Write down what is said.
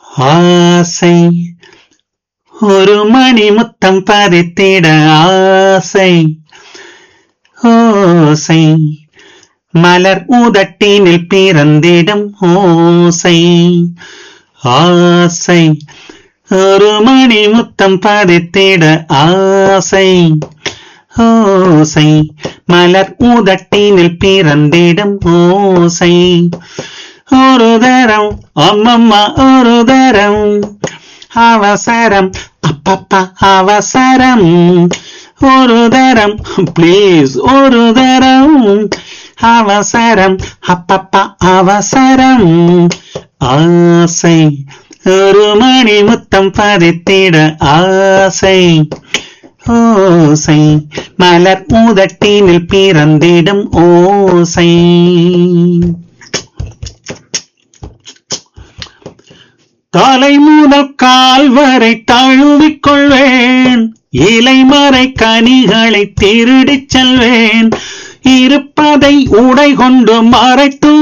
ஆசை ஒரு மணி முத்தம் பதித்திட ஆசை ஓசை மலர் உதட்டினில் பிறந்திடும் ஓசை ஆசை ஒரு மணி முத்தம் பதித்திட ஆசை ஓசை மலர் உதட்டினில் பிறந்திடும் ஓசை ஒரு தரம் அம்மம்மா ஒரு தரம் அவசரம் அப்பப்பா அவசரம் ஒரு தரம் ப்ளீஸ் ஒரு தரம் அவசரம் அப்பப்பா அவசரம் ஆசை ஒரு மணி முத்தம் பதித்திட ஆசை ஓசை மலர் உதட்டினில் பிறந்திடும் ஓசை தலை முதல் கால் வரை தழுவிக் கொள்வேன் இலைமறை கனிகளை திருடிச் செல்வேன் இருப்பதை உடை கொண்டு மறைத்து